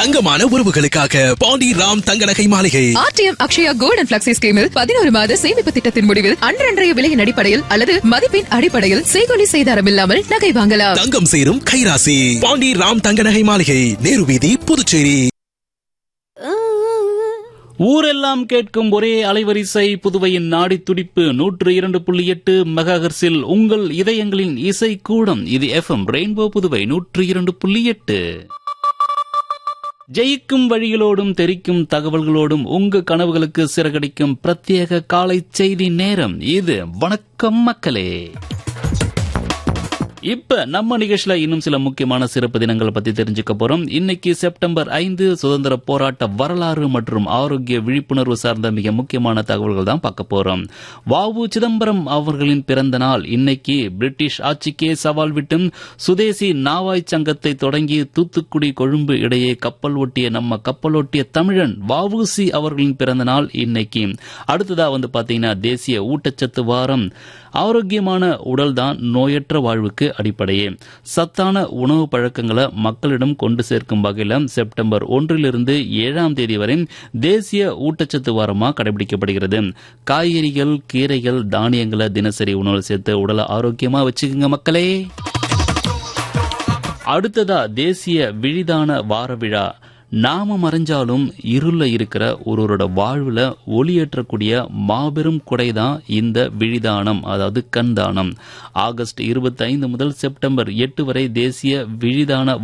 தங்கமான உறவுகளுக்காக பாண்டி ராம் தங்க நகை மாளிகை ஆர்டிஎம் அக்ஷயா கோல்டன் பிளக்ஸி ஸ்கீமில் பதினோரு மாத சேமிப்பு திட்டத்தின் முடிவில் அன்றன்றைய விலையின் அடிப்படையில் அல்லது மதிப்பின் அடிப்படையில் செய்கொலி செய்தாரம் இல்லாமல் நகை வாங்கலாம் தங்கம் சேரும் கைராசி பாண்டி ராம் தங்க நகை மாளிகை நேரு வீதி புதுச்சேரி ஊரெல்லாம் கேட்கும் ஒரே அலைவரிசை புதுவையின் நாடி துடிப்பு நூற்று இரண்டு புள்ளி எட்டு மெகாஹர்ஸில் உங்கள் இதயங்களின் இசை கூடம் இது எஃப்எம் ரெயின்போ புதுவை நூற்று இரண்டு புள்ளி எட்டு ஜெயிக்கும் வழிகளோடும் தெரிக்கும் தகவல்களோடும் உங்க கனவுகளுக்கு சிறகடிக்கும் பிரத்யேக காலை செய்தி நேரம் இது வணக்கம் மக்களே இப்ப நம்ம நிகழ்ச்சியில இன்னும் சில முக்கியமான சிறப்பு தினங்களை பத்தி தெரிஞ்சுக்க போறோம் இன்னைக்கு செப்டம்பர் ஐந்து சுதந்திர போராட்ட வரலாறு மற்றும் ஆரோக்கிய விழிப்புணர்வு சார்ந்த மிக முக்கியமான தகவல்கள் தான் பார்க்க போறோம் வாவு சிதம்பரம் அவர்களின் பிறந்த நாள் இன்னைக்கு பிரிட்டிஷ் ஆட்சிக்கே சவால் விட்டும் சுதேசி நாவாய் சங்கத்தை தொடங்கி தூத்துக்குடி கொழும்பு இடையே கப்பல் ஒட்டிய நம்ம கப்பல் ஒட்டிய தமிழன் வாவுசி அவர்களின் பிறந்த நாள் இன்னைக்கு அடுத்ததா வந்து பாத்தீங்கன்னா தேசிய ஊட்டச்சத்து வாரம் ஆரோக்கியமான உடல் தான் நோயற்ற வாழ்வுக்கு அடிப்படையே சத்தான உணவு பழக்கங்களை மக்களிடம் கொண்டு சேர்க்கும் வகையில் செப்டம்பர் ஒன்றிலிருந்து ஏழாம் தேதி வரை தேசிய ஊட்டச்சத்து வாரமாக கடைபிடிக்கப்படுகிறது காய்கறிகள் கீரைகள் தானியங்களை தினசரி உணவு சேர்த்து உடலை ஆரோக்கியமா வச்சுக்கோங்க மக்களே அடுத்ததா தேசிய விழிதான வார விழா நாம மறைஞ்சாலும் இருள இருக்கிற ஒருவரோட வாழ்வுல ஒளியேற்றக்கூடிய மாபெரும் கொடைதான் இந்த விழிதானம் அதாவது கண் தானம் ஆகஸ்ட் இருபத்தி ஐந்து முதல் செப்டம்பர் எட்டு வரை தேசிய விழிதான